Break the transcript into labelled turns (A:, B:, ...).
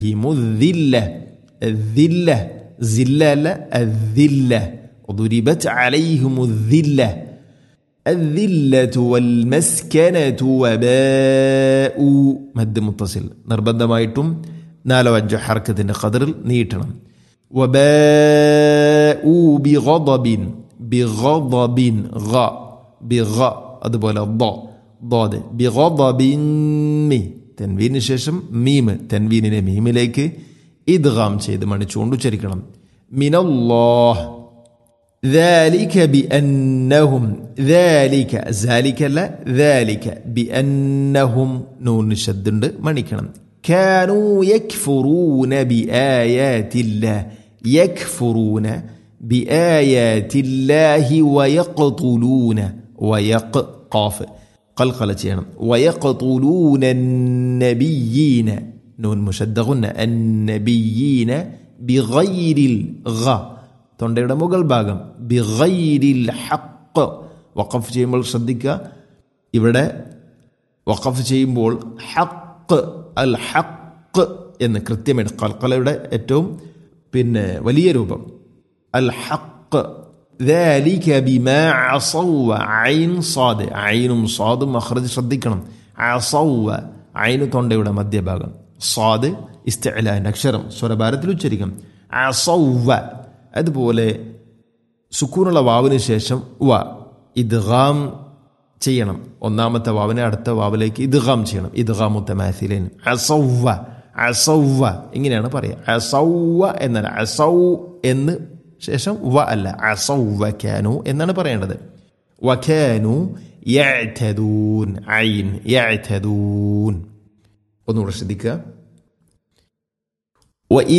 A: الذلة الذلة زلة الذلة وضربت عليهم الذلة الذلة والمسكنة وباءوا مد متصل നിർബന്ധമായിട്ടും നാലോ അഞ്ചോ ഹർക്കത്തിന്റെ ഖദറിൽ നീട്ടണം وباءوا بغضب بغضب غ بغ അതുപോലെ ض ضاد بغضب മി തെൻവീന് ശേഷം മീമ് തെൻവീനിനെ മീമിലേക്ക് ഇദ്ഗാം ചെയ്ത് മണിച്ചുകൊണ്ട് ഉച്ചരിക്കണം മിനല്ലാഹ് ذلك بأنهم ذلك ذلك لا ذلك بأنهم نون شدند മണിക്കണം كانوا يكفرون بآيات الله يكفرون بآيات الله ويقتلون ويق قاف قلقلة ചെയ്യണം ويقتلون النبيين نون مشدغن النبيين بغير الغ തൊണ്ടയുടെ മുകൾ ഭാഗം ബിഗൈരിൽ ഹക്ക് വഖഫ് ചെയ്യുമ്പോൾ ശ്രദ്ധിക്കുക ഇവിടെ വഖഫ് ചെയ്യുമ്പോൾ ഹക്ക് അൽ ഹക്ക് എന്ന് കൃത്യമായിട്ട് കൽക്കലയുടെ ഏറ്റവും പിന്നെ വലിയ രൂപം അൽ ഹക്ക് ذلك بما عصوا عين صاد عيനും صادും മഖ്റജ് ശ്രദ്ധിക്കണം عصوا عين തൊണ്ടയുടെ മധ്യഭാഗം صاد ഇസ്തിഅലാന്റെ അക്ഷരം സ്വരഭാരത്തിൽ ഉച്ചരിക്കണം عصوا അതുപോലെ സുക്കൂനുള്ള വാവിന് ശേഷം വ ഇദ്ഗാം ചെയ്യണം ഒന്നാമത്തെ വാവിനെ അടുത്ത വാവിലേക്ക് ഇദ്ഗാം ചെയ്യണം ഇദ്ഗാം മുത്തമാസിലേൻ അസൗവ അസൗവ ഇങ്ങനെയാണ് പറയുക അസൗവ എന്നാൽ അസൗ എന്ന് ശേഷം വ അല്ല അസൗവ ക്യാനു എന്നാണ് പറയേണ്ടത് വഖാനു യഅ്തദൂൻ ഐൻ യഅ്തദൂൻ ഒന്നുകൂടെ ശ്രദ്ധിക്കുക